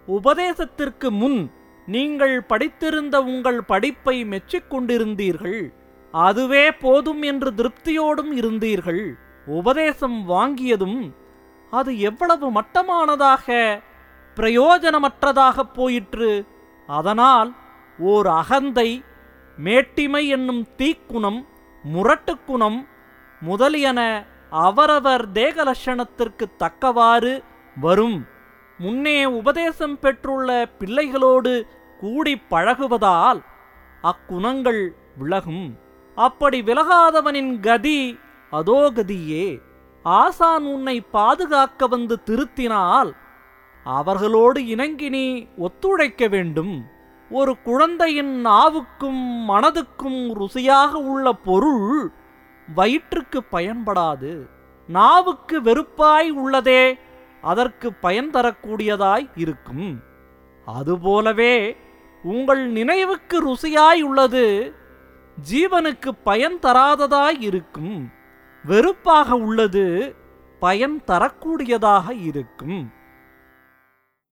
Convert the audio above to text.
உபதேசத்திற்கு முன் நீங்கள் படித்திருந்த உங்கள் படிப்பை மெச்சிக் கொண்டிருந்தீர்கள் அதுவே போதும் என்று திருப்தியோடும் இருந்தீர்கள் உபதேசம் வாங்கியதும் அது எவ்வளவு மட்டமானதாக பிரயோஜனமற்றதாகப் போயிற்று அதனால் ஓர் அகந்தை மேட்டிமை என்னும் தீக்குணம் முரட்டுக்குணம் முதலியன அவரவர் தேக லட்சணத்திற்கு தக்கவாறு வரும் முன்னே உபதேசம் பெற்றுள்ள பிள்ளைகளோடு கூடி பழகுவதால் அக்குணங்கள் விலகும் அப்படி விலகாதவனின் கதி அதோ கதியே ஆசான் உன்னை பாதுகாக்க வந்து திருத்தினால் அவர்களோடு இணங்கி நீ ஒத்துழைக்க வேண்டும் ஒரு குழந்தையின் நாவுக்கும் மனதுக்கும் ருசியாக உள்ள பொருள் வயிற்றுக்கு பயன்படாது நாவுக்கு வெறுப்பாய் உள்ளதே அதற்கு பயன் தரக்கூடியதாய் இருக்கும் அதுபோலவே உங்கள் நினைவுக்கு ருசியாய் உள்ளது ஜீவனுக்கு பயன் தராததாய் இருக்கும் வெறுப்பாக உள்ளது பயன் தரக்கூடியதாக இருக்கும்